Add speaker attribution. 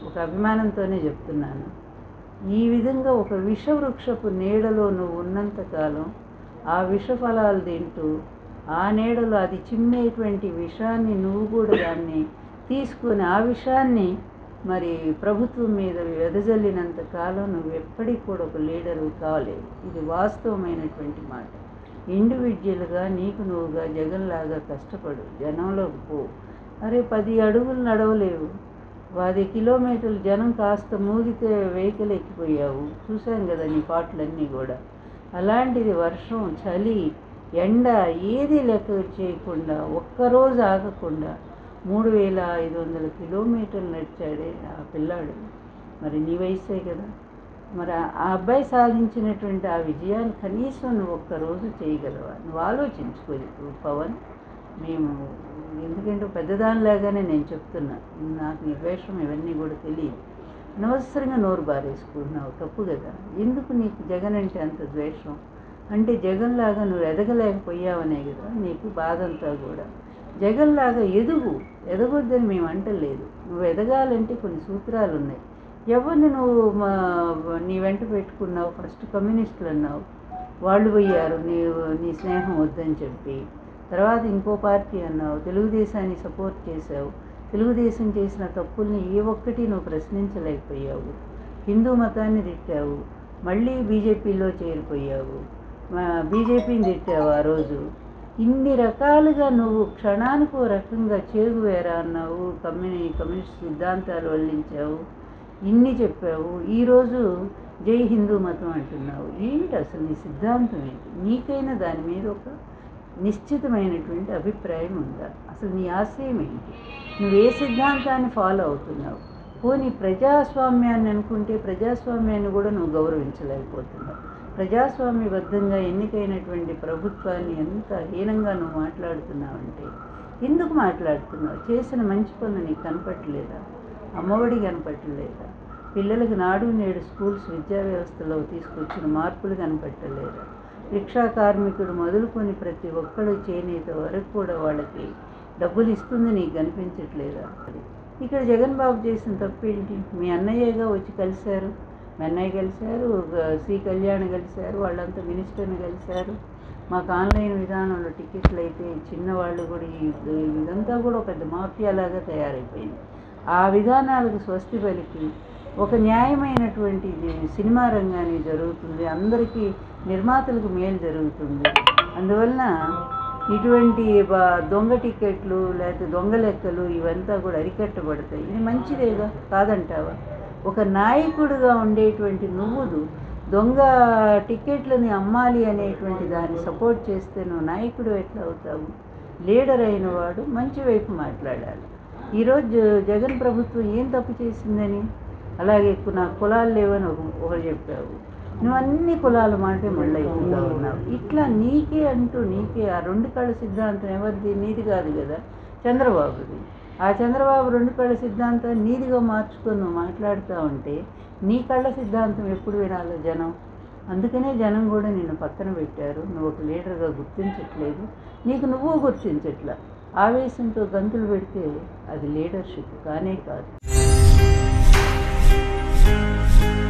Speaker 1: ఒక అభిమానంతోనే చెప్తున్నాను ఈ విధంగా ఒక విషవృక్షపు నీడలో నువ్వు ఉన్నంతకాలం ఆ విషఫలాలు తింటూ ఆ నీడలో అది చిమ్మేటువంటి విషాన్ని నువ్వు కూడా దాన్ని తీసుకొని ఆ విషాన్ని మరి ప్రభుత్వం మీద వెదజల్లినంత కాలం నువ్వు ఎప్పటికి కూడా ఒక లీడరు కాలేవు ఇది వాస్తవమైనటువంటి మాట ఇండివిజువల్గా నీకు నువ్వుగా జగన్లాగా కష్టపడు జనంలోకి పో అరే పది అడుగులు నడవలేవు పది కిలోమీటర్లు జనం కాస్త మూగితే వెహికల్ ఎక్కిపోయావు చూశాం కదా నీ పాటలన్నీ కూడా అలాంటిది వర్షం చలి ఎండ ఏది లెక్క చేయకుండా ఒక్కరోజు ఆగకుండా మూడు వేల ఐదు వందల కిలోమీటర్లు నడిచాడే ఆ పిల్లాడు మరి నీ వయసే కదా మరి ఆ ఆ అబ్బాయి సాధించినటువంటి ఆ విజయాన్ని కనీసం నువ్వు ఒక్కరోజు చేయగలవా నువ్వు ఆలోచించుకోలేదు పవన్ మేము ఎందుకంటే పెద్దదానిలాగానే నేను చెప్తున్నా నాకు నీ ద్వేషం ఇవన్నీ కూడా తెలియదు అనవసరంగా నోరు బారేసుకుంటున్నావు తప్పు కదా ఎందుకు నీకు జగన్ అంటే అంత ద్వేషం అంటే జగన్లాగా నువ్వు ఎదగలేకపోయావనే కదా నీకు బాధ అంతా కూడా జగన్లాగా ఎదుగు ఎదగొద్దని మేము అంటలేదు నువ్వు ఎదగాలంటే కొన్ని సూత్రాలు ఉన్నాయి ఎవరిని నువ్వు మా నీ వెంట పెట్టుకున్నావు ఫస్ట్ కమ్యూనిస్టులు అన్నావు వాళ్ళు పోయారు నీ నీ స్నేహం వద్దని చెప్పి తర్వాత ఇంకో పార్టీ అన్నావు తెలుగుదేశాన్ని సపోర్ట్ చేసావు తెలుగుదేశం చేసిన తప్పుల్ని ఏ ఒక్కటి నువ్వు ప్రశ్నించలేకపోయావు హిందూ మతాన్ని తిట్టావు మళ్ళీ బీజేపీలో చేరిపోయావు మా- బీజేపీని తిట్టావు ఆ రోజు ఇన్ని రకాలుగా నువ్వు క్షణానికి ఓ రకంగా చేగువేరా అన్నావు కమ్యూని కమ్యూనిస్ట్ సిద్ధాంతాలు వల్లించావు ఇన్ని చెప్పావు ఈరోజు జై హిందూ మతం అంటున్నావు ఏంటి అసలు నీ సిద్ధాంతం ఏంటి నీకైనా దాని మీద ఒక నిశ్చితమైనటువంటి అభిప్రాయం ఉందా అసలు నీ ఆశయం ఏంటి నువ్వు ఏ సిద్ధాంతాన్ని ఫాలో అవుతున్నావు పోనీ ప్రజాస్వామ్యాన్ని అనుకుంటే ప్రజాస్వామ్యాన్ని కూడా నువ్వు గౌరవించలేకపోతున్నావు ప్రజాస్వామ్యబద్ధంగా ఎన్నికైనటువంటి ప్రభుత్వాన్ని ఎంత హీనంగా నువ్వు మాట్లాడుతున్నావంటే ఎందుకు మాట్లాడుతున్నావు చేసిన మంచి పనులు నీకు కనపట్టలేదా అమ్మఒడి కనపట్టలేదా పిల్లలకు నాడు నేడు స్కూల్స్ విద్యా వ్యవస్థలో తీసుకొచ్చిన మార్పులు కనపట్టలేదా రిక్షా కార్మికుడు మొదలుకొని ప్రతి ఒక్కడు చేనేత వరకు కూడా వాళ్ళకి డబ్బులు ఇస్తుంది నీకు కనిపించట్లేదా ఇక్కడ జగన్ బాబు చేసిన తప్పు ఏంటి మీ అన్నయ్యగా వచ్చి కలిశారు మీ అన్నయ్య కలిశారు గ- సి కళ్యాణ్ కలిశారు వాళ్ళంతా మినిస్టర్ని కలిశారు మాకు ఆన్లైన్ విధానంలో టికెట్లు అయితే చిన్నవాళ్ళు కూడా ఈ- ఇదంతా కూడా ఒక పెద్ద మాఫియాలాగా తయారైపోయింది ఆ విధానాలకు స్వస్తి పలికి ఒక న్యాయమైనటువంటి ఇది సినిమా రంగానికి జరుగుతుంది అందరికీ నిర్మాతలకు మేలు జరుగుతుంది అందువలన ఇటువంటి బ- దొంగ టికెట్లు లేకపోతే దొంగ లెక్కలు ఇవంతా కూడా అరికట్టబడతాయి ఇది మంచిదేగా కాదంటావా ఒక నాయకుడిగా ఉండేటువంటి నువ్వుదు దొంగ టికెట్లని అమ్మాలి అనేటువంటి దాన్ని సపోర్ట్ చేస్తే నువ్వు నాయకుడు ఎట్లా అవుతావు లీడర్ అయిన వాడు మంచి వైపు మాట్లాడాలి ఈరోజు జగన్ ప్రభుత్వం ఏం తప్పు చేసిందని అలాగే కు- నాకు కులాలు లేవని ఒక ఒకరు చెప్పావు నువ్వు అన్ని కులాల మాటే మళ్ళీ ఎక్కువగా ఉన్నావు ఇట్లా నీకే అంటూ నీకే ఆ రెండు కళ్ళ సిద్ధాంతం ఎవరిది నీది కాదు కదా చంద్రబాబుది ఆ చంద్రబాబు రెండు కళ్ళ సిద్ధాంతం నీదిగా మార్చుకొని నువ్వు మాట్లాడుతూ ఉంటే నీ కళ్ళ సిద్ధాంతం ఎప్పుడు వినాలో జనం అందుకనే జనం కూడా నిన్ను పక్కన పెట్టారు నువ్వు ఒక లీడర్గా గుర్తించట్లేదు నీకు నువ్వు గుర్తించట్లా ఆవేశంతో గంతులు పెడితే అది లీడర్షిప్ కానే కాదు